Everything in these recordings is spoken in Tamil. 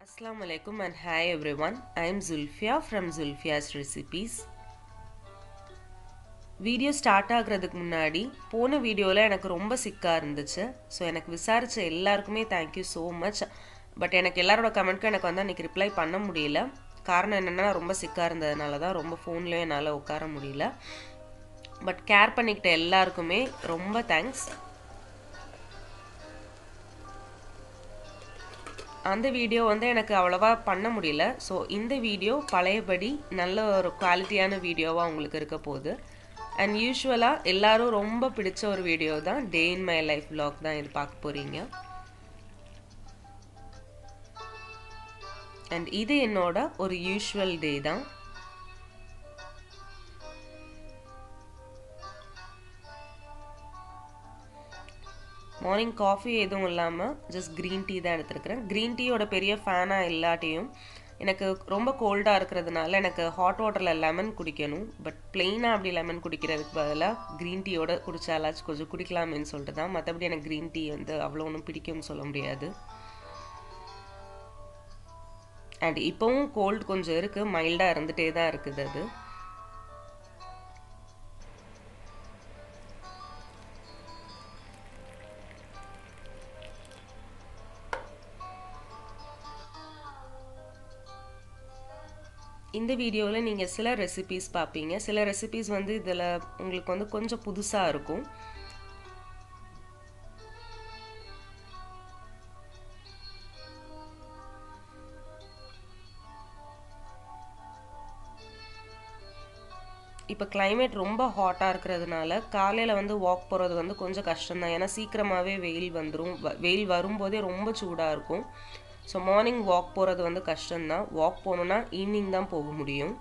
Assalamu alaikum and hi everyone. I am Zulfia from Zulfia's Recipes. Video start ஆகுறதுக்கு முன்னாடி போன வீடியோவில் எனக்கு ரொம்ப சிக்காக இருந்துச்சு ஸோ எனக்கு விசாரித்த எல்லாருக்குமே தேங்க்யூ ஸோ மச் பட் எனக்கு எல்லாரோட கமெண்ட்க்கும் எனக்கு வந்து அன்றைக்கி ரிப்ளை பண்ண முடியல காரணம் என்னென்னா ரொம்ப சிக்காக இருந்ததுனால தான் ரொம்ப ஃபோன்லேயும் என்னால் உட்கார முடியல பட் கேர் பண்ணிக்கிட்ட எல்லாருக்குமே ரொம்ப தேங்க்ஸ் அந்த வீடியோ வந்து எனக்கு அவ்வளோவா பண்ண முடியல ஸோ இந்த வீடியோ பழையபடி நல்ல ஒரு குவாலிட்டியான வீடியோவாக உங்களுக்கு இருக்க போகுது அண்ட் யூஸ்வலாக எல்லாரும் ரொம்ப பிடிச்ச ஒரு வீடியோ தான் day in my life vlog தான் இது பார்க்க போகிறீங்க அண்ட் இது என்னோட ஒரு யூஷுவல் டே தான் மார்னிங் காஃபி எதுவும் இல்லாமல் ஜஸ்ட் க்ரீன் டீ தான் எடுத்துருக்கிறேன் க்ரீன் டீயோட பெரிய ஃபேனாக இல்லாட்டியும் எனக்கு ரொம்ப கோல்டாக இருக்கிறதுனால எனக்கு ஹாட் வாட்டரில் லெமன் குடிக்கணும் பட் பிளெயினாக அப்படி லெமன் குடிக்கிறதுக்கு பதிலாக க்ரீன் டீயோட குடிச்சாலாச்சும் கொஞ்சம் குடிக்கலாமேன்னு சொல்லிட்டு தான் மற்றபடி எனக்கு க்ரீன் டீ வந்து அவ்வளோ ஒன்றும் பிடிக்கும்னு சொல்ல முடியாது அண்ட் இப்போவும் கோல்டு கொஞ்சம் இருக்குது மைல்டாக இருந்துகிட்டே தான் இருக்குது அது இந்த வீடியோவில் நீங்கள் சில ரெசிபீஸ் பார்ப்பீங்க சில ரெசிபீஸ் வந்து இதில் உங்களுக்கு வந்து கொஞ்சம் புதுசாக இருக்கும் இப்போ கிளைமேட் ரொம்ப ஹாட்டாக இருக்கிறதுனால காலையில் வந்து வாக் போகிறது வந்து கொஞ்சம் கஷ்டம்தான் ஏன்னா சீக்கிரமாகவே வெயில் வந்துடும் வெயில் வரும்போதே ரொம்ப சூடாக இருக்கும் ஸோ மார்னிங் வாக் போகிறது வந்து கஷ்டம்தான் வாக் போகணுன்னா ஈவினிங் தான் போக முடியும்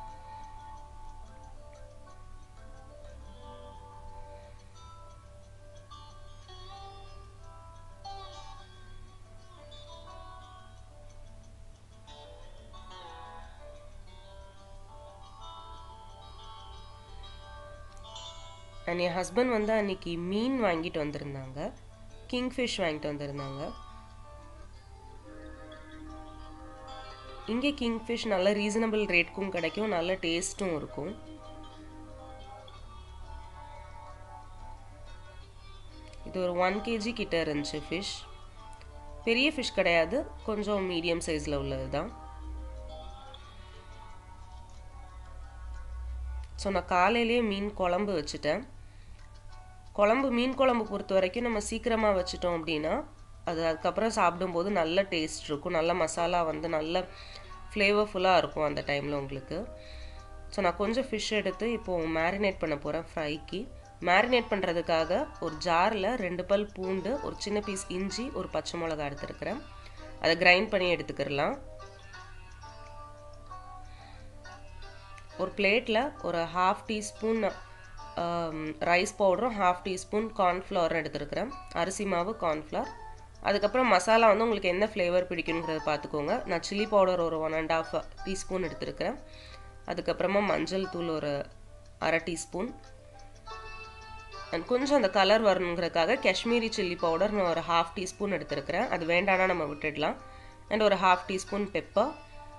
அண்ட் என் ஹஸ்பண்ட் வந்து அன்னைக்கு மீன் வாங்கிட்டு வந்திருந்தாங்க கிங்ஃபிஷ் வாங்கிட்டு வந்திருந்தாங்க இங்கே கிங்ஃபிஷ் நல்ல ரீசனபிள் ரேட்க்கும் கிடைக்கும் நல்ல டேஸ்ட்டும் இருக்கும் இது ஒரு ஒன் கேஜி கிட்ட இருந்துச்சு ஃபிஷ் பெரிய ஃபிஷ் கிடையாது கொஞ்சம் மீடியம் சைஸில் உள்ளது தான் ஸோ நான் காலையிலேயே மீன் குழம்பு வச்சுட்டேன் குழம்பு மீன் குழம்பு பொறுத்த வரைக்கும் நம்ம சீக்கிரமாக வச்சுட்டோம் அப்படின்னா அது அதுக்கப்புறம் சாப்பிடும்போது நல்ல டேஸ்ட் இருக்கும் நல்ல மசாலா வந்து நல்ல ஃப்ளேவர்ஃபுல்லாக இருக்கும் அந்த டைமில் உங்களுக்கு ஸோ நான் கொஞ்சம் ஃபிஷ் எடுத்து இப்போது மேரினேட் பண்ண போகிறேன் ஃப்ரைக்கு மேரினேட் பண்ணுறதுக்காக ஒரு ஜாரில் ரெண்டு பல் பூண்டு ஒரு சின்ன பீஸ் இஞ்சி ஒரு பச்சை மிளகா எடுத்துருக்கிறேன் அதை கிரைண்ட் பண்ணி எடுத்துக்கிடலாம் ஒரு பிளேட்டில் ஒரு ஹாஃப் டீஸ்பூன் ரைஸ் பவுடரும் ஹாஃப் டீஸ்பூன் கார்ன்ஃப்ளவரும் எடுத்துருக்கிறேன் அரிசி மாவு கார்ன்ஃப்ளவர் அதுக்கப்புறம் மசாலா வந்து உங்களுக்கு என்ன ஃப்ளேவர் பிடிக்கணுங்கிறத பார்த்துக்கோங்க நான் சில்லி பவுடர் ஒரு ஒன் அண்ட் ஆஃப் டீஸ்பூன் எடுத்துருக்கிறேன் அதுக்கப்புறமா மஞ்சள் தூள் ஒரு அரை டீஸ்பூன் அண்ட் கொஞ்சம் அந்த கலர் வரணுங்கிறதுக்காக காஷ்மீரி சில்லி பவுடர் நான் ஒரு ஹாஃப் டீஸ்பூன் எடுத்துருக்கிறேன் அது வேண்டானா நம்ம விட்டுடலாம் அண்ட் ஒரு ஹாஃப் டீஸ்பூன் பெப்பர்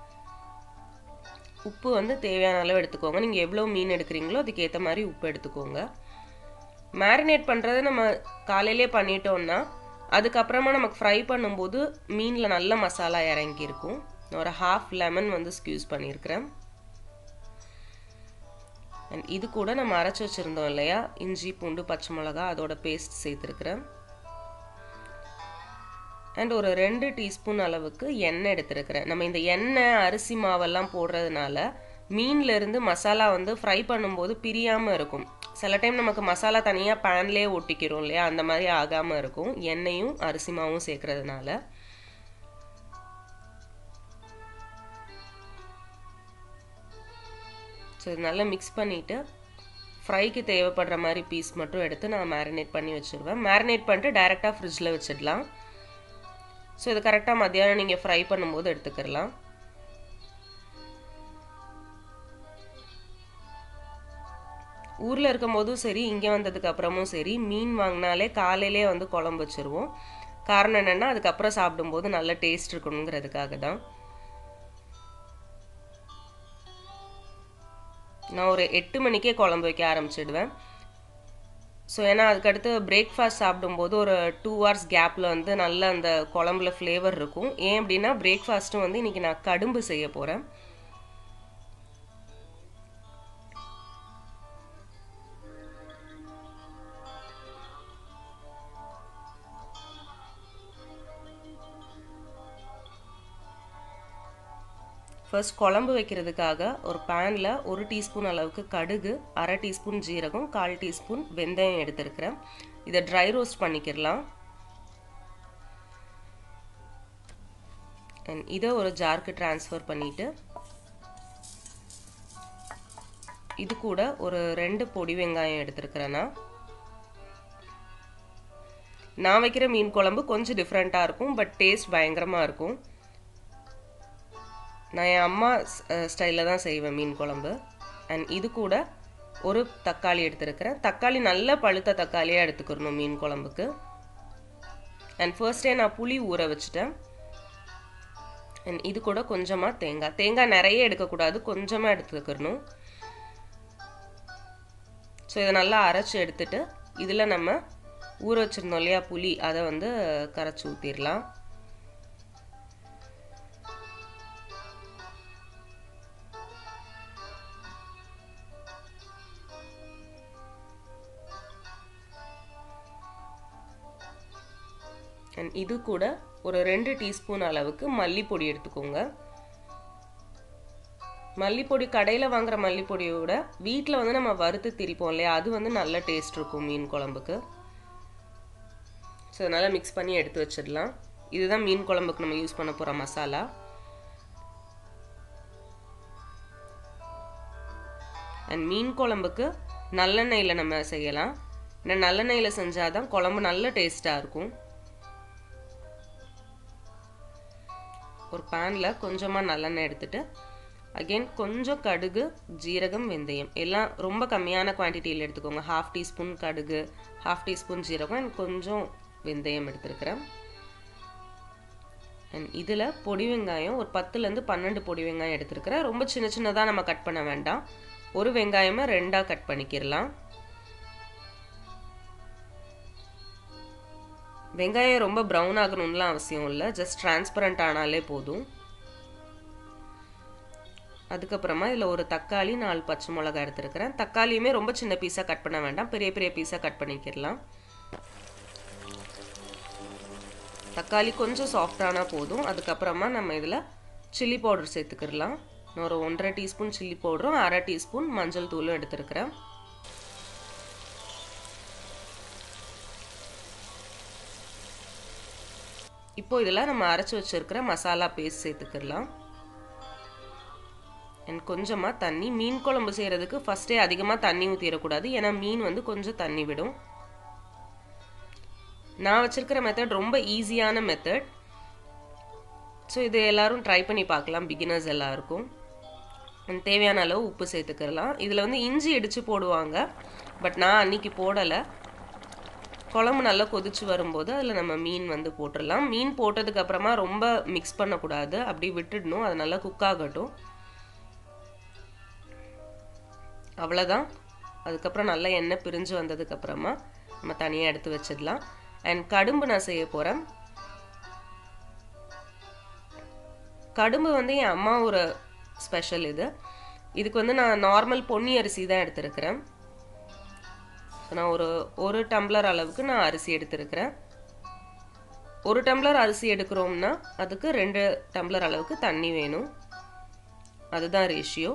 உப்பு வந்து தேவையான அளவு எடுத்துக்கோங்க நீங்கள் எவ்வளோ மீன் எடுக்கிறீங்களோ அதுக்கு ஏற்ற மாதிரி உப்பு எடுத்துக்கோங்க மேரினேட் பண்ணுறது நம்ம காலையிலே பண்ணிட்டோம்னா அதுக்கப்புறமா நமக்கு ஃப்ரை பண்ணும்போது மீனில் நல்ல மசாலா இறங்கியிருக்கும் ஒரு ஹாஃப் லெமன் வந்து ஸ்க்யூஸ் பண்ணியிருக்கிறேன் அண்ட் இது கூட நம்ம அரைச்சி வச்சுருந்தோம் இல்லையா இஞ்சி பூண்டு பச்சை மிளகா அதோட பேஸ்ட் சேர்த்துருக்குறேன் அண்ட் ஒரு ரெண்டு டீஸ்பூன் அளவுக்கு எண்ணெய் எடுத்துருக்கிறேன் நம்ம இந்த எண்ணெய் அரிசி மாவெல்லாம் போடுறதுனால மீன்லேருந்து மசாலா வந்து ஃப்ரை பண்ணும்போது பிரியாமல் இருக்கும் சில டைம் நமக்கு மசாலா தனியாக பேன்லேயே ஒட்டிக்கிறோம் இல்லையா அந்த மாதிரி ஆகாமல் இருக்கும் எண்ணெயும் அரிசி மாவும் சேர்க்கறதுனால ஸோ இது நல்லா மிக்ஸ் பண்ணிவிட்டு ஃப்ரைக்கு தேவைப்படுற மாதிரி பீஸ் மட்டும் எடுத்து நான் மேரினேட் பண்ணி வச்சுருவேன் மேரினேட் பண்ணிட்டு டைரெக்டாக ஃப்ரிட்ஜில் வச்சிடலாம் ஸோ இது கரெக்டாக மத்தியானம் நீங்கள் ஃப்ரை பண்ணும்போது எடுத்துக்கிடலாம் ஊரில் இருக்கும் போதும் சரி இங்கே வந்ததுக்கு அப்புறமும் சரி மீன் வாங்கினாலே காலையிலே வந்து குழம்பு வச்சுருவோம் காரணம் என்னென்னா அதுக்கப்புறம் சாப்பிடும்போது நல்ல டேஸ்ட் இருக்கணுங்கிறதுக்காக தான் நான் ஒரு எட்டு மணிக்கே குழம்பு வைக்க ஆரம்பிச்சிடுவேன் ஸோ ஏன்னா அதுக்கடுத்து பிரேக்ஃபாஸ்ட் சாப்பிடும்போது ஒரு டூ ஹவர்ஸ் கேப்பில் வந்து நல்ல அந்த குழம்புல ஃப்ளேவர் இருக்கும் ஏன் அப்படின்னா பிரேக்ஃபாஸ்ட்டும் வந்து இன்றைக்கி நான் கடும்பு செய்ய போகிறேன் ஃபர்ஸ்ட் குழம்பு வைக்கிறதுக்காக ஒரு பேனில் ஒரு டீஸ்பூன் அளவுக்கு கடுகு அரை டீஸ்பூன் ஜீரகம் கால் டீஸ்பூன் வெந்தயம் எடுத்துருக்கிறேன் இதை ட்ரை ரோஸ்ட் பண்ணிக்கிடலாம் அண்ட் இதை ஒரு ஜாருக்கு ட்ரான்ஸ்ஃபர் பண்ணிவிட்டு இது கூட ஒரு ரெண்டு பொடி வெங்காயம் எடுத்துருக்கிறேன்னா நான் வைக்கிற மீன் குழம்பு கொஞ்சம் டிஃப்ரெண்ட்டாக இருக்கும் பட் டேஸ்ட் பயங்கரமாக இருக்கும் நான் என் அம்மா ஸ்டைலில் தான் செய்வேன் மீன் குழம்பு அண்ட் இது கூட ஒரு தக்காளி எடுத்துருக்கிறேன் தக்காளி நல்ல பழுத்த தக்காளியாக எடுத்துக்கிறணும் மீன் குழம்புக்கு அண்ட் ஃபர்ஸ்டே நான் புளி ஊற வச்சுட்டேன் அண்ட் இது கூட கொஞ்சமாக தேங்காய் தேங்காய் நிறைய எடுக்கக்கூடாது கொஞ்சமாக எடுத்துக்கிறணும் ஸோ இதை நல்லா அரைச்சி எடுத்துட்டு இதில் நம்ம ஊற வச்சுருந்தோம் இல்லையா புளி அதை வந்து கரைச்சி ஊற்றிடலாம் அண்ட் இது கூட ஒரு ரெண்டு டீஸ்பூன் அளவுக்கு மல்லிப்பொடி எடுத்துக்கோங்க மல்லிப்பொடி கடையில் வாங்குற மல்லிப்பொடியோட வீட்டில் வந்து நம்ம வறுத்து திரிப்போம் இல்லையா அது வந்து நல்ல டேஸ்ட் இருக்கும் மீன் குழம்புக்கு ஸோ அதனால் மிக்ஸ் பண்ணி எடுத்து வச்சிடலாம் இதுதான் மீன் குழம்புக்கு நம்ம யூஸ் பண்ண போகிற மசாலா அண்ட் மீன் குழம்புக்கு நல்லெண்ணெயில் நம்ம செய்யலாம் ஏன்னா நல்லெண்ணெயில் செஞ்சால் தான் குழம்பு நல்ல டேஸ்ட்டாக இருக்கும் ஒரு பேனில் கொஞ்சமாக நல்லெண்ணெய் எடுத்துட்டு அகெயின் கொஞ்சம் கடுகு ஜீரகம் வெந்தயம் எல்லாம் ரொம்ப கம்மியான குவான்டிட்டியில் எடுத்துக்கோங்க ஹாஃப் டீஸ்பூன் கடுகு ஹாஃப் டீஸ்பூன் ஜீரகம் அண்ட் கொஞ்சம் வெந்தயம் எடுத்துருக்கிறேன் அண்ட் இதில் பொடி வெங்காயம் ஒரு பத்துலேருந்து பன்னெண்டு பொடி வெங்காயம் எடுத்துருக்கிறேன் ரொம்ப சின்ன சின்னதாக நம்ம கட் பண்ண வேண்டாம் ஒரு வெங்காயமாக ரெண்டாக கட் பண்ணிக்கிடலாம் வெங்காயம் ரொம்ப ப்ரௌன் ஆகணும்லாம் அவசியம் இல்லை ஜஸ்ட் டிரான்ஸ்பரண்ட் ஆனாலே போதும் அதுக்கப்புறமா இதில் ஒரு தக்காளி நாலு பச்சை மிளகா எடுத்துருக்கிறேன் தக்காளியுமே ரொம்ப சின்ன பீஸாக கட் பண்ண வேண்டாம் பெரிய பெரிய பீஸாக கட் பண்ணிக்கிடலாம் தக்காளி கொஞ்சம் சாஃப்டானா போதும் அதுக்கப்புறமா நம்ம இதில் சில்லி பவுடர் சேர்த்துக்கிடலாம் நான் ஒரு ஒன்றரை டீஸ்பூன் சில்லி பவுடரும் அரை டீஸ்பூன் மஞ்சள் தூளும் எடுத்துருக்கிறேன் இப்போ இதில் நம்ம அரைச்சி வச்சிருக்கிற மசாலா பேஸ்ட் சேர்த்துக்கிடலாம் அண்ட் கொஞ்சமாக தண்ணி மீன் குழம்பு செய்கிறதுக்கு ஃபஸ்ட்டே அதிகமாக தண்ணி ஊற்றிடக்கூடாது ஏன்னா மீன் வந்து கொஞ்சம் தண்ணி விடும் நான் வச்சிருக்கிற மெத்தட் ரொம்ப ஈஸியான மெத்தட் ஸோ இது எல்லாரும் ட்ரை பண்ணி பார்க்கலாம் பிகினர்ஸ் எல்லாருக்கும் அண்ட் தேவையான அளவு உப்பு சேர்த்துக்கிறலாம் இதில் வந்து இஞ்சி இடித்து போடுவாங்க பட் நான் அன்னைக்கு போடலை குழம்பு நல்லா கொதிச்சு வரும்போது அதில் நம்ம மீன் வந்து போட்டுடலாம் மீன் போட்டதுக்கு அப்புறமா ரொம்ப மிக்ஸ் பண்ணக்கூடாது அப்படி விட்டுடணும் அது நல்லா குக் ஆகட்டும் அவ்வளோதான் அதுக்கப்புறம் நல்லா எண்ணெய் பிரிஞ்சு வந்ததுக்கப்புறமா நம்ம தனியாக எடுத்து வச்சிடலாம் அண்ட் கடும்பு நான் செய்ய போகிறேன் கடும்பு வந்து என் அம்மா ஒரு ஸ்பெஷல் இது இதுக்கு வந்து நான் நார்மல் பொன்னி அரிசி தான் எடுத்திருக்கிறேன் நான் ஒரு ஒரு டம்ளர் அளவுக்கு நான் அரிசி எடுத்திருக்கிறேன் ஒரு டம்ளர் அரிசி எடுக்கிறோம்னா அதுக்கு ரெண்டு டம்ளர் அளவுக்கு தண்ணி வேணும் அதுதான் ரேஷியோ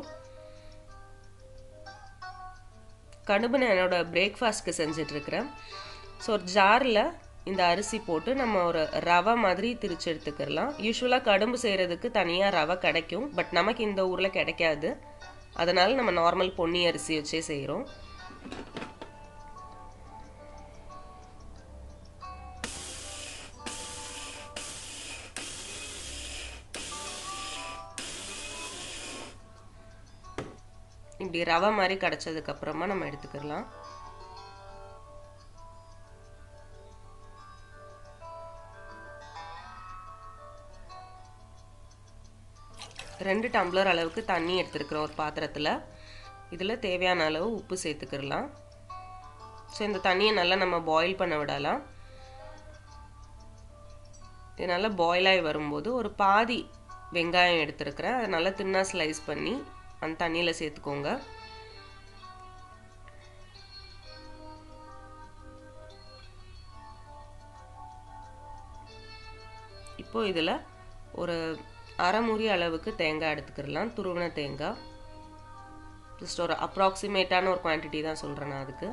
கடுப்பு நான் என்னோட பிரேக்ஃபாஸ்ட்க்கு செஞ்சிட்ருக்கிறேன் ஸோ ஒரு ஜாரில் இந்த அரிசி போட்டு நம்ம ஒரு ரவை மாதிரி திரிச்சு எடுத்துக்கிடலாம் யூஸ்வலாக கடும்பு செய்கிறதுக்கு தனியாக ரவை கிடைக்கும் பட் நமக்கு இந்த ஊரில் கிடைக்காது அதனால் நம்ம நார்மல் பொன்னி அரிசி வச்சே செய்கிறோம் இப்படி ரவை மாதிரி கிடச்சதுக்கு அப்புறமா நம்ம எடுத்துக்கிடலாம் ரெண்டு டம்ளர் அளவுக்கு தண்ணி எடுத்துருக்குறோம் ஒரு பாத்திரத்தில் இதில் தேவையான அளவு உப்பு சேர்த்துக்கிடலாம் ஸோ இந்த தண்ணியை நல்லா நம்ம பாயில் பண்ண விடலாம் இது நல்லா பாயில் ஆகி வரும்போது ஒரு பாதி வெங்காயம் எடுத்துருக்கிறேன் அதை நல்லா தின்னாக ஸ்லைஸ் பண்ணி அந்த தண்ணியில் சேர்த்துக்கோங்க இப்போ இதில் ஒரு அரை மூடி அளவுக்கு தேங்காய் எடுத்துக்கிடலாம் துருவின தேங்காய் ஜஸ்ட் ஒரு அப்ராக்சிமேட்டான ஒரு குவான்டிட்டி தான் சொல்கிறேன் நான் அதுக்கு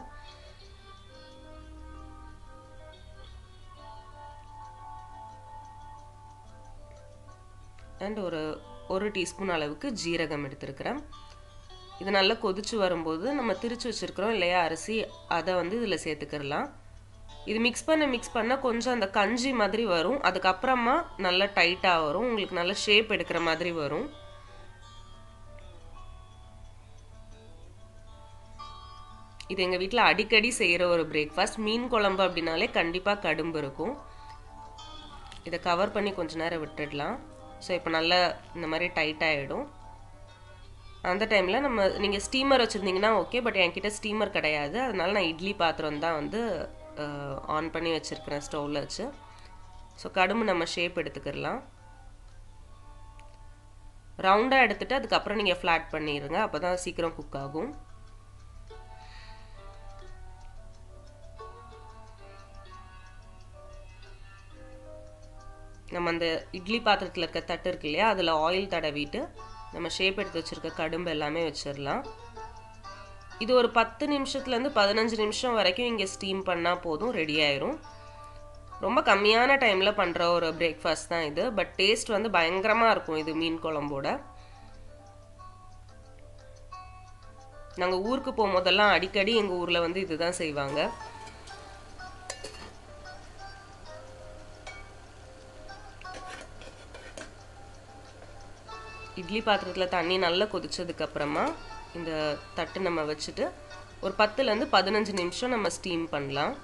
அண்ட் ஒரு ஒரு டீஸ்பூன் அளவுக்கு ஜீரகம் எடுத்துருக்கிறேன் இது நல்லா கொதிச்சு வரும்போது நம்ம திரிச்சு வச்சுருக்கிறோம் இல்லையா அரிசி அதை வந்து இதில் சேர்த்துக்கிடலாம் இது மிக்ஸ் பண்ண மிக்ஸ் பண்ண கொஞ்சம் அந்த கஞ்சி மாதிரி வரும் அதுக்கப்புறமா நல்லா டைட்டாக வரும் உங்களுக்கு நல்ல ஷேப் எடுக்கிற மாதிரி வரும் இது எங்கள் வீட்டில் அடிக்கடி செய்கிற ஒரு பிரேக்ஃபாஸ்ட் மீன் குழம்பு அப்படின்னாலே கண்டிப்பாக கடும்பு இருக்கும் இதை கவர் பண்ணி கொஞ்ச நேரம் விட்டுடலாம் ஸோ இப்போ நல்லா இந்த மாதிரி டைட் ஆகிடும் அந்த டைமில் நம்ம நீங்கள் ஸ்டீமர் வச்சுருந்தீங்கன்னா ஓகே பட் என்கிட்ட ஸ்டீமர் கிடையாது அதனால நான் இட்லி பாத்திரம் தான் வந்து ஆன் பண்ணி வச்சுருக்கிறேன் ஸ்டவ்வில் வச்சு ஸோ கடும்பு நம்ம ஷேப் எடுத்துக்கிடலாம் ரவுண்டாக எடுத்துகிட்டு அதுக்கப்புறம் நீங்கள் ஃப்ளாட் பண்ணிடுங்க அப்போ தான் சீக்கிரம் குக் ஆகும் நம்ம அந்த இட்லி பாத்திரத்தில் இருக்க தட்டு இருக்கு இல்லையா அதில் ஆயில் தடவிட்டு நம்ம ஷேப் எடுத்து வச்சுருக்க கடும்பு எல்லாமே வச்சிடலாம் இது ஒரு பத்து நிமிஷத்துலேருந்து பதினஞ்சு நிமிஷம் வரைக்கும் இங்கே ஸ்டீம் பண்ணால் போதும் ரெடி ஆயிரும் ரொம்ப கம்மியான டைமில் பண்ணுற ஒரு பிரேக்ஃபாஸ்ட் தான் இது பட் டேஸ்ட் வந்து பயங்கரமாக இருக்கும் இது மீன் குழம்போட நாங்கள் ஊருக்கு போகும்போதெல்லாம் அடிக்கடி எங்கள் ஊரில் வந்து இதுதான் செய்வாங்க இட்லி பாத்திரத்தில் தண்ணி நல்லா கொதிச்சதுக்கப்புறமா இந்த தட்டு நம்ம வச்சுட்டு ஒரு பத்துலேருந்து பதினஞ்சு நிமிஷம் நம்ம ஸ்டீம் பண்ணலாம்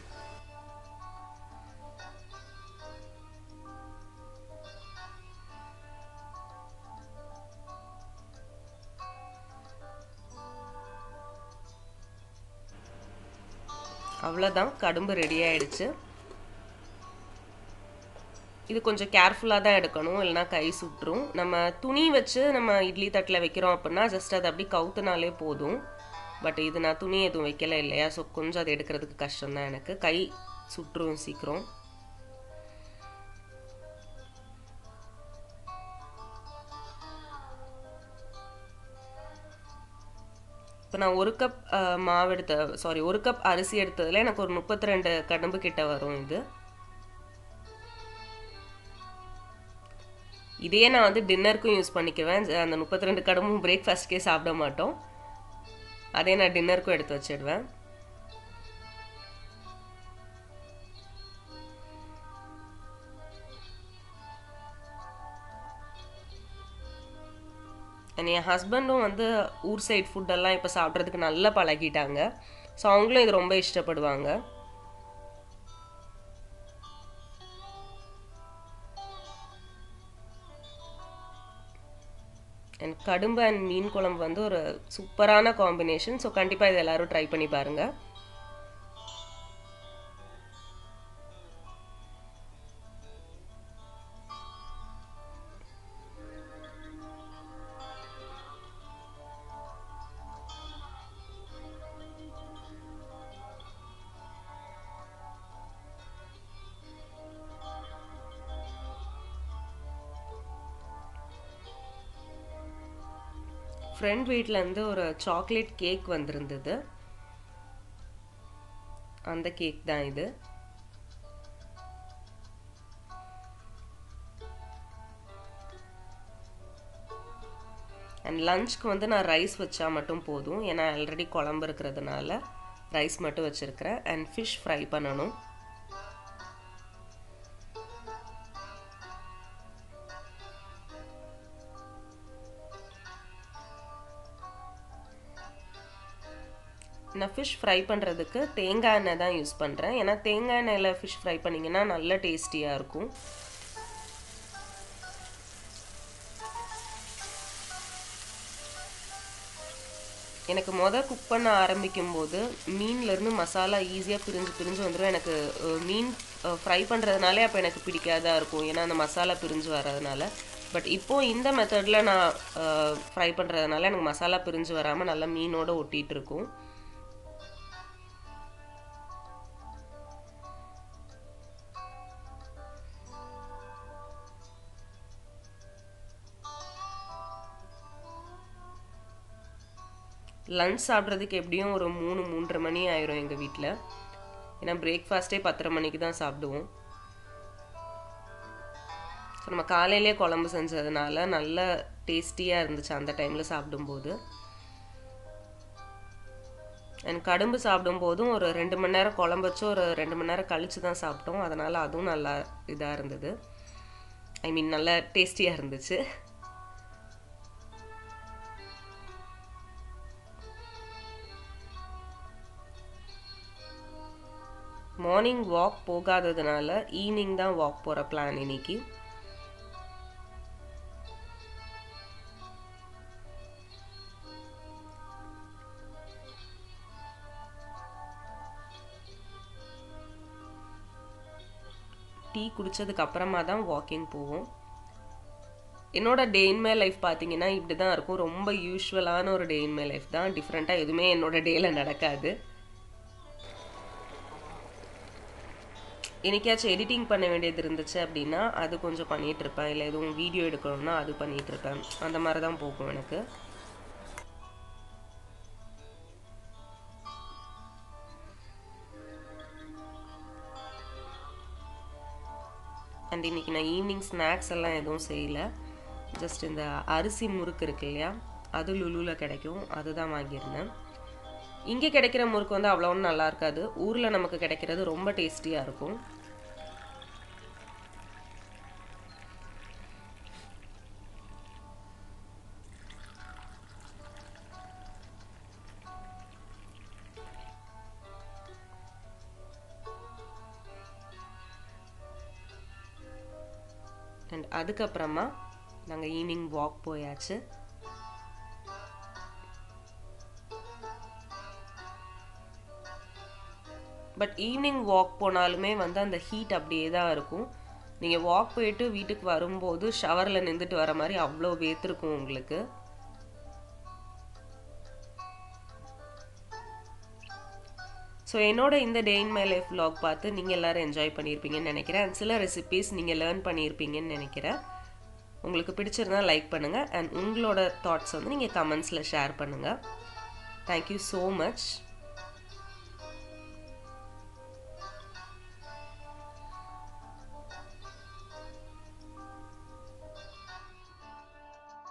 அவ்வளோதான் கடும்பு ரெடி ஆயிடுச்சு இது கொஞ்சம் கேர்ஃபுல்லாக தான் எடுக்கணும் இல்லைனா கை சுட்டுரும் நம்ம துணி வச்சு நம்ம இட்லி தட்டில் வைக்கிறோம் அப்படின்னா ஜஸ்ட் அதை அப்படி கவுத்துனாலே போதும் பட் இது நான் துணி எதுவும் வைக்கல இல்லையா ஸோ கொஞ்சம் அதை எடுக்கிறதுக்கு கஷ்டம் தான் எனக்கு கை சுட்டுரும் சீக்கிரம் இப்போ நான் ஒரு கப் மாவு எடுத்த சாரி ஒரு கப் அரிசி எடுத்ததில் எனக்கு ஒரு முப்பத்தி ரெண்டு கடம்பு கிட்ட வரும் இது இதே நான் வந்து டின்னருக்கும் யூஸ் பண்ணிக்குவேன் அந்த முப்பத்தி ரெண்டு கடமும் பிரேக்ஃபாஸ்ட்கே சாப்பிட மாட்டோம் அதே நான் டின்னருக்கும் எடுத்து வச்சிடுவேன் என் ஹஸ்பண்டும் வந்து ஊர் சைட் ஃபுட்டெல்லாம் இப்போ சாப்பிட்றதுக்கு நல்லா பழகிட்டாங்க ஸோ அவங்களும் இது ரொம்ப இஷ்டப்படுவாங்க அண்ட் கடும்பு அண்ட் மீன் குழம்பு வந்து ஒரு சூப்பரான காம்பினேஷன் ஸோ கண்டிப்பாக இது எல்லோரும் ட்ரை பண்ணி பாருங்கள் ஃப்ரெண்ட் வீட்டிலேருந்து ஒரு சாக்லேட் கேக் வந்திருந்தது அந்த கேக் தான் இது அண்ட் லஞ்ச்க்கு வந்து நான் ரைஸ் வச்சா மட்டும் போதும் ஏன்னா ஆல்ரெடி குழம்பு இருக்கிறதுனால ரைஸ் மட்டும் வச்சுருக்கிறேன் அண்ட் ஃபிஷ் ஃப்ரை பண்ணணும் நான் ஃபிஷ் ஃப்ரை பண்ணுறதுக்கு தேங்காய் எண்ணெய் தான் யூஸ் பண்ணுறேன் ஏன்னா தேங்காய் எண்ணெயில் ஃபிஷ் ஃப்ரை பண்ணிங்கன்னா நல்ல டேஸ்டியாக இருக்கும் எனக்கு மொதல் குக் பண்ண ஆரம்பிக்கும் போது மீன்லேருந்து மசாலா ஈஸியாக பிரிஞ்சு பிரிஞ்சு வந்துடும் எனக்கு அஹ், மீன் ஃப்ரை பண்ணுறதுனாலே அப்போ எனக்கு பிடிக்காதா இருக்கும் ஏன்னா அந்த மசாலா பிரிஞ்சு வர்றதுனால பட் இப்போது இந்த மெத்தடில் நான் ஃப்ரை பண்ணுறதுனால எனக்கு மசாலா பிரிஞ்சு வராமல் நல்லா மீனோட ஒட்டிகிட்டு இருக்கும் லஞ்ச் சாப்பிட்றதுக்கு எப்படியும் ஒரு மூணு மூன்றரை மணி ஆயிரும் எங்கள் வீட்டில் ஏன்னா பிரேக்ஃபாஸ்ட்டே பத்தரை மணிக்கு தான் சாப்பிடுவோம் ஸோ நம்ம காலையிலே குழம்பு செஞ்சதுனால நல்ல டேஸ்டியாக இருந்துச்சு அந்த டைமில் சாப்பிடும்போது அண்ட் கடும்பு சாப்பிடும்போதும் ஒரு ரெண்டு மணி நேரம் குழம்பு வச்சு ஒரு ரெண்டு மணி நேரம் கழிச்சு தான் சாப்பிட்டோம் அதனால் அதுவும் நல்லா இதாக இருந்தது ஐ மீன் நல்லா டேஸ்டியாக இருந்துச்சு மார்னிங் வாக் போகாததுனால ஈவினிங் தான் வாக் போகிற பிளான் இன்னைக்கு டீ குடித்ததுக்கு அப்புறமா தான் வாக்கிங் போவோம் என்னோட டே இன் மை லைஃப் பார்த்தீங்கன்னா இப்படி தான் இருக்கும் ரொம்ப யூஸ்வலான ஒரு டே இன் மை லைஃப் தான் டிஃப்ரெண்ட்டாக எதுவுமே என்னோட டேயில் நடக்காது என்னைக்காச்சும் எடிட்டிங் பண்ண வேண்டியது இருந்துச்சு அப்படின்னா அது கொஞ்சம் பண்ணிட்டு இருப்பேன் இல்லை எதுவும் வீடியோ எடுக்கணும்னா அது பண்ணிட்டு இருப்பேன் அந்த மாதிரி தான் போகும் எனக்கு அண்ட் இன்னைக்கு நான் ஈவினிங் ஸ்நாக்ஸ் எல்லாம் எதுவும் செய்யலை ஜஸ்ட் இந்த அரிசி முறுக்கு இருக்கு இல்லையா அது லுலுவில் கிடைக்கும் அதுதான் வாங்கியிருந்தேன் இங்கே கிடைக்கிற முறுக்கு வந்து அவ்வளோ ஒன்றும் நல்லா இருக்காது ஊரில் நமக்கு கிடைக்கிறது ரொம்ப டேஸ்டியாக இருக்கும் அண்ட் அதுக்கப்புறமா நாங்கள் ஈவினிங் வாக் போயாச்சு பட் ஈவினிங் வாக் போனாலுமே வந்து அந்த ஹீட் அப்படியே தான் இருக்கும் நீங்கள் வாக் போயிட்டு வீட்டுக்கு வரும்போது ஷவரில் நின்றுட்டு வர மாதிரி அவ்வளோ வேத்திருக்கும் உங்களுக்கு ஸோ என்னோட இந்த day in my life vlog பார்த்து நீங்கள் எல்லோரும் என்ஜாய் பண்ணியிருப்பீங்கன்னு நினைக்கிறேன் அண்ட் சில ரெசிபீஸ் நீங்கள் லேர்ன் பண்ணியிருப்பீங்கன்னு நினைக்கிறேன் உங்களுக்கு பிடிச்சிருந்தா லைக் பண்ணுங்கள் அண்ட் உங்களோட தாட்ஸ் வந்து நீங்கள் கமெண்ட்ஸில் ஷேர் பண்ணுங்கள் தேங்க்யூ ஸோ மச்